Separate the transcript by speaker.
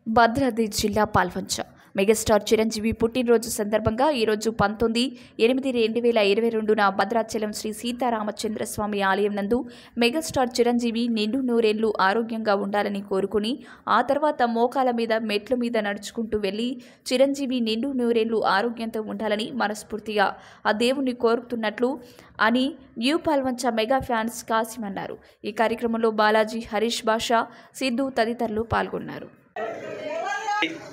Speaker 1: భద్రాద్రి జిల్లా పాల్వంచ మెగాస్టార్ చిరంజీవి పుట్టినరోజు సందర్భంగా ఈరోజు పంతొమ్మిది ఎనిమిది రెండు వేల ఇరవై రెండున భద్రాచలం శ్రీ సీతారామచంద్ర స్వామి ఆలయం నందు మెగాస్టార్ చిరంజీవి నిండు నూరేళ్లు ఆరోగ్యంగా ఉండాలని కోరుకుని ఆ తర్వాత మోకాల మీద మెట్ల మీద నడుచుకుంటూ వెళ్లి చిరంజీవి నిండు నూరేళ్లు ఆరోగ్యంతో ఉండాలని మనస్ఫూర్తిగా ఆ దేవుణ్ణి కోరుతున్నట్లు అని new Palvancha mega fans Kasim అన్నారు ఈ కార్యక్రమంలో బాలాజీ హరీష్ బాషా సిద్ధు తదితరులు పాల్గొన్నారు